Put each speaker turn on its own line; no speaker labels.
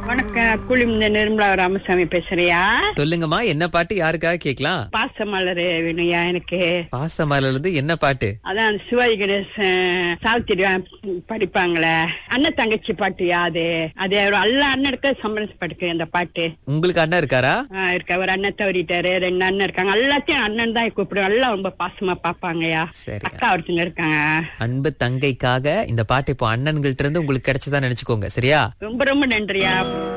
வணக்கம் குளிர்ந்த நிர்மலா ராமசாமி பேசுறியா
சொல்லுங்கம்மா என்ன பாட்டு யாருக்காக கேக்கலாம்
பாசமலர் வேணுயா எனக்கு
பாசமலர்ல இருந்து என்ன பாட்டு
அதான் சிவாஜி கணேசன் சாவித்திரி படிப்பாங்களே அண்ணன் தங்கச்சி பாட்டு யாது அது ஒரு எல்லா அண்ணனுக்கு சம்பந்தப்பட்டிருக்கு அந்த பாட்டு
உங்களுக்கு அண்ணன் இருக்காரா
ஆ, இருக்க ஒரு அண்ணன் தவறிட்டாரு ரெண்டு அண்ணன் இருக்காங்க எல்லாத்தையும் அண்ணன் தான் கூப்பிடுவோம் எல்லாம் ரொம்ப பாசமா பாப்பாங்கயா
சரி.
அக்கா ஒருத்தங்க இருக்காங்க
அன்பு தங்கைக்காக இந்த பாட்டு இப்போ அண்ணன்கள்ட்ட இருந்து உங்களுக்கு கிடைச்சதா நினைச்சுக்கோங்க சரியா
ரொம்ப ரொம்ப நன்றியா